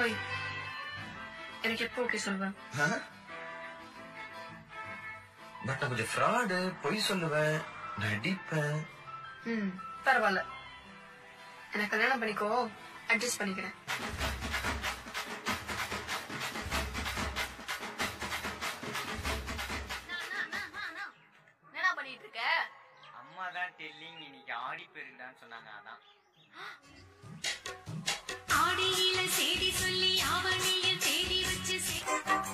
போய் எனக்கு எப்போ ஓகே சொல்வேன் பட் நான் கொஞ்சம் ஃப்ராடு பொய் சொல்லுவேன் நடிப்பேன் ம் பரவாயில்ல எனக்கு கல்யாணம் பண்ணிக்கோ அட்ஜஸ்ட் பண்ணிக்கிறேன் என்னடா பண்ணிட்டு இருக்க அம்மா தான் டெல்லிங் இன்னைக்கு ஆடி பெருக்குடான்னு சொன்னாங்க அதான் ஆடியில செய்தி சொல்லி ஆவணியில் தேடி வச்சு சே-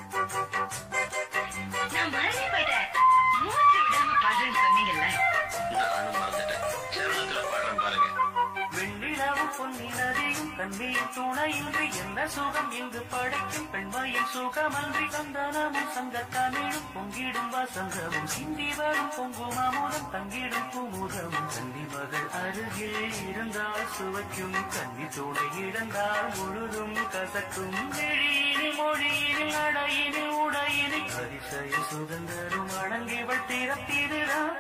நான் மறந்தே போயிட்டேன் மூச்சு விடாம பாடுறேன்னு சொன்னீங்கல்ல நானும் மறந்துட்டேன் சரணத்துல பாடுறேன் பாருங்க வெண்ணிலவும் பொன்னி நதியும் தண்ணீர் துணையின்றி என்ன சுகம் இங்கு படைக்கும் பெண்மையின் சுகமன்றி சந்தனமும் சங்க தமிழும் பொங்கிடும் வசந்தமும் சிந்தி வரும் பொங்கும் அமுதம் தங்கிடும் குமுதமும் கன்னி மகள் அருகில் இருந்தால் சுவைக்கும் கன்னி துணை இழந்தால் முழுதும் கசக்கும் வெளியினில் மொழியினில் நடையினில் உடையினில் அதிசய சுதந்திரம் அடங்கிவள் திறத்திருதான்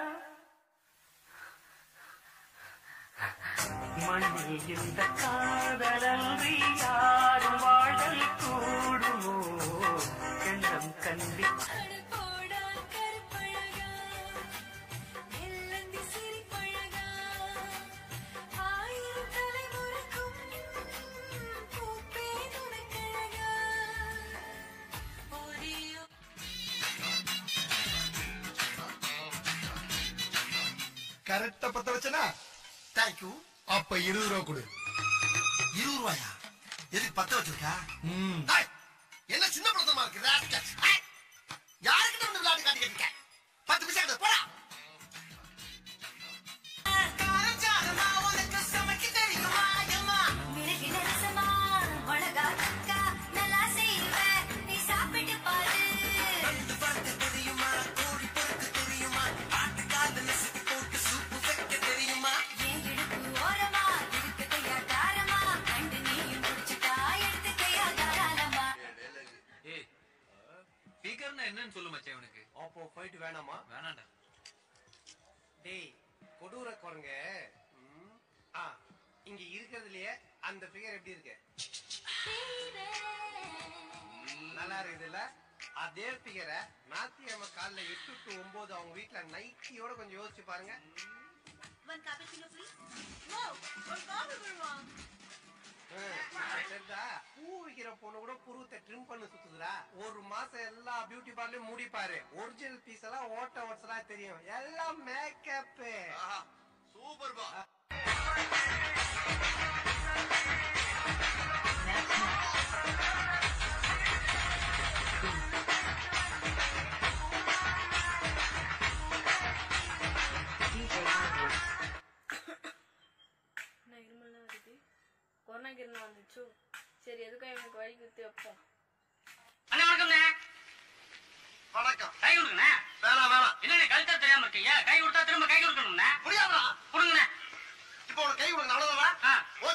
மண்ணில் இந்த காதலன்றி யாரும் வாழ்தல் கூடுமோ எண்ணம் கண்டி போடா கருப்பழகா எல்லந்தி சிரிப்பழகா ஆயிரம் தலைமுறைக்கும் பூப்பேன் உனக்கழகா ஓடியோ கரெக்டா பத்த வச்சனா தேங்க்யூ அப்ப இருபது ரூபா கொடு இருபது ரூபாயா எதுக்கு பத்த வச்சிருக்கா ம். டேய், என்ன சின்ன படத்தமா இருக்கு rascal. ஏய், யாருக்கிட்ட வந்து விளையாட்டு காட்டிக்கிட்டு இருக்க பத்து பைசா கொடு, போடா மிருகு நரசமா அழகா கக்கா நல்லா செய்வேன் நீ சாப்பிட்டு பாரு என் இடுப்பு ஓரமா இருக்குதையா காரமா கண்டு நீயும் குடிச்சுட்டா எடுத்துக்கையா தாராளமா ஏய் ஸ்பீக்கர்னா என்னன்னு சொல்லு மச்சான் இவனுக்கு அப்போ போயிட்டு வேணாமா வேணாண்டா டேய் கொடூர குரங்க ம், ஆ இங்க இருக்கிறதுலயே அந்த ஃபிகர் எப்படி இருக்கு நல்லா இருக்குதுல்ல அதே ஃபிகரை ஞாயிற்றுக்கிழமை காலைல எட்டு டு ஒன்பது அவங்க வீட்டுல நைட்டியோட கொஞ்சம் யோசிச்சு பாருங்க ம், தெரியுதா? பூ விக்கிற பொண்ணு கூட புருவத்தை ட்ரிம் பண்ணி சுத்துதுடா ஒரு மாசம் எல்லா பியூட்டி பார்லயும் மூடிப்பாரு ஒரிஜினல் பீஸ் எல்லாம் ஓட்ட ஓட்ஸ் தெரியும் எல்லாம் மேக்கப் சூப்பர் பா நான் இருமல்லாம் வருது கொரோனா கிரணம் வந்துச்சு சரி எதுக்கும் இவனுக்கு வழி குத்தி வைப்போம் அண்ணா வணக்கம்ண்ணே வணக்கம் கை கொடுங்கண்ணே வேணாம் வேணாம் என்னண்ணே கழுத்தா தெரியாம இருக்கீங்க கை கொடுத்தா திரும்ப கை கொடுக்கணும்ண்ணே புரியாதா கொடுங்கண்ணே இப்போ உனக்கு கை கொடுங்க அவ்வளவுதானா ஆ.